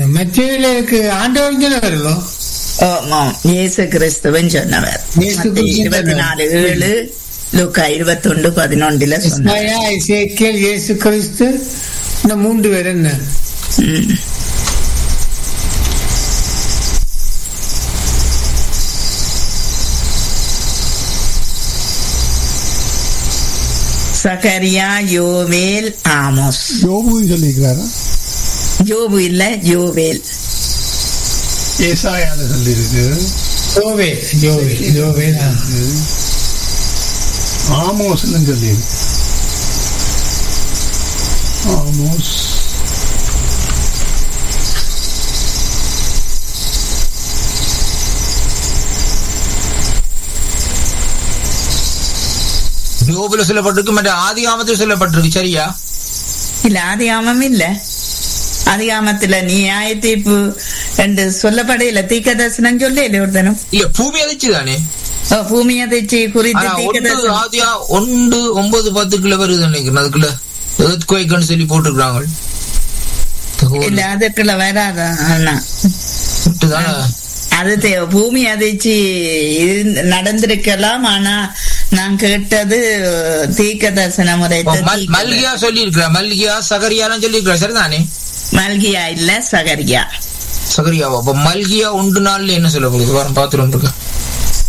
மத்தியிலுக்கு ஆண்டவர் தானே வருதோ ஆமாம் இயேசு கிறிஸ்துவன் சொன்னவர் இயேசு மத்தேயு கிறிஸ்து இருபத்தி நாலு ஏழு லுக்கா இருபத்தொண்டு பதினொன்றுல சொன்னார் இஸ்மாயா இசேக்கியல் இயேசு கிறிஸ்து இந்த மூன்று பேர் என்ன ம். சகரியா யோவேல் ஆமோஸ் யோபுன்னு சொல்லியிருக்கிறாரா யோபு இல்ல யோவேல் ஏசாயால சொல்லியிருக்கு ஜோவே ஜோவே ஜோவே ஆ. ஆமோஸ்னு சொல்லியிருக்கு ஆமோஸ் யோபுல சொல்லப்பட்டிருக்கு மற்ற ஆதி ஆமத்தில் சொல்லப்பட்டிருக்கு சரியா இல்ல அதிகாமம் இல்ல அதிகாமத்துல நியாய தீர்ப்பு என்று சொல்லப்படையில தீக்க தரிசனம் சொல்லல ஒருத்தனும் இல்ல பூமி அதிர்ச்சி தானே ஓ, பூமி அதிர்ச்சி குறித்து ஆனா தீக்க ஒன்று தரிசனம் ஆதியா ஒன்று ஒன்பது பத்துக்குள்ள வருது நினைக்கிறேன் அதுக்குள்ள எர்த்குவைக்குன்னு சொல்லி போட்டிருக்காங்க இல்ல அதுக்குள்ள வராத ஆனா விட்டுதானே அது தே- பூமி அதிர்ச்சி இருந்து- நடந்திருக்கலாம் ஆனா நான் கேட்டது தீக்க தரிசன முறை ஓ, மல்- மல்கியா சொல்லி இருக்கிற மல்கியா சகரியாலாம் சொல்லி இருக்கிற சரிதானே மல்கியா இல்ல சகரியா சகரியாவா அப்ப மல்கியா ஒன்று நாள்ல என்ன சொல்ல போகுது வாரம் பாத்துட்டு இருக்கேன்